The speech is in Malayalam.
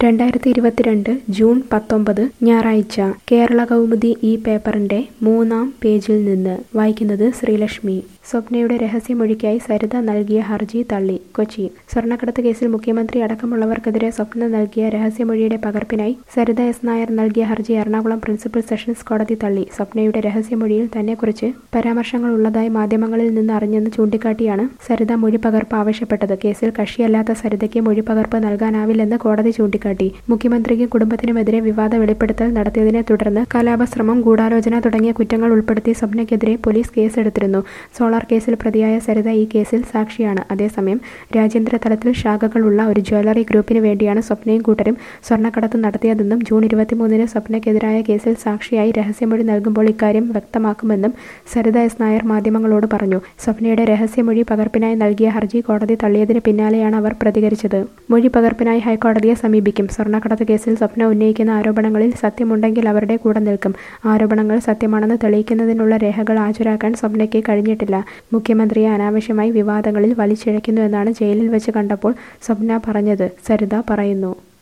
രണ്ടായിരത്തി ഇരുപത്തിരണ്ട് ജൂൺ പത്തൊമ്പത് ഞായറാഴ്ച കേരള കൗമുദി ഈ പേപ്പറിന്റെ മൂന്നാം പേജിൽ നിന്ന് വായിക്കുന്നത് ശ്രീലക്ഷ്മി സ്വപ്നയുടെ രഹസ്യമൊഴിക്കായി സരിത നൽകിയ ഹർജി തള്ളി കൊച്ചി സ്വർണ്ണക്കടത്ത് കേസിൽ മുഖ്യമന്ത്രി അടക്കമുള്ളവർക്കെതിരെ സ്വപ്ന നൽകിയ രഹസ്യമൊഴിയുടെ പകർപ്പിനായി സരിത എസ് നായർ നൽകിയ ഹർജി എറണാകുളം പ്രിൻസിപ്പൽ സെഷൻസ് കോടതി തള്ളി സ്വപ്നയുടെ രഹസ്യമൊഴിയിൽ തന്നെക്കുറിച്ച് പരാമർശങ്ങൾ ഉള്ളതായി മാധ്യമങ്ങളിൽ നിന്ന് അറിഞ്ഞെന്ന് ചൂണ്ടിക്കാട്ടിയാണ് സരിത മൊഴി പകർപ്പ് ആവശ്യപ്പെട്ടത് കേസിൽ കക്ഷിയല്ലാത്ത സരിതയ്ക്ക് മൊഴി പകർപ്പ് നൽകാനാവില്ലെന്ന് കോടതി ചൂണ്ടിക്കാട്ടി മുഖ്യമന്ത്രിക്കും കുടുംബത്തിനുമെതിരെ വിവാദ വെളിപ്പെടുത്തൽ നടത്തിയതിനെ തുടർന്ന് കലാപശ്രമം ഗൂഢാലോചന തുടങ്ങിയ കുറ്റങ്ങൾ ഉൾപ്പെടുത്തി സ്വപ്നയ്ക്കെതിരെ പോലീസ് കേസെടുത്തിരുന്നു സോളാർ കേസിൽ പ്രതിയായ സരിത ഈ കേസിൽ സാക്ഷിയാണ് അതേസമയം രാജ്യാന്തര തലത്തിൽ ശാഖകളുള്ള ഒരു ജ്വല്ലറി ഗ്രൂപ്പിന് വേണ്ടിയാണ് സ്വപ്നയും കൂട്ടരും സ്വർണ്ണക്കടത്ത് നടത്തിയതെന്നും ജൂൺ ഇരുപത്തിമൂന്നിന് സ്വപ്നയ്ക്കെതിരായ കേസിൽ സാക്ഷിയായി രഹസ്യമൊഴി നൽകുമ്പോൾ ഇക്കാര്യം വ്യക്തമാക്കുമെന്നും സരിത എസ് നായർ മാധ്യമങ്ങളോട് പറഞ്ഞു സ്വപ്നയുടെ രഹസ്യമൊഴി പകർപ്പിനായി നൽകിയ ഹർജി കോടതി തള്ളിയതിന് പിന്നാലെയാണ് അവർ പ്രതികരിച്ചത് മൊഴി പകർപ്പിനായി ഹൈക്കോടതിയെ സമീപിക്കും സ്വർണ്ണക്കടത്ത് കേസിൽ സ്വപ്ന ഉന്നയിക്കുന്ന ആരോപണങ്ങളിൽ സത്യമുണ്ടെങ്കിൽ അവരുടെ കൂടെ നിൽക്കും ആരോപണങ്ങൾ സത്യമാണെന്ന് തെളിയിക്കുന്നതിനുള്ള രേഖകൾ ഹാജരാക്കാൻ സ്വപ്നയ്ക്ക് കഴിഞ്ഞിട്ടില്ല മുഖ്യമന്ത്രിയെ അനാവശ്യമായി വിവാദങ്ങളിൽ വലിച്ചിഴയ്ക്കുന്നുവെന്നാണ് ജയിലിൽ വെച്ച് കണ്ടപ്പോൾ സ്വപ്ന പറഞ്ഞത് സരിത പറയുന്നു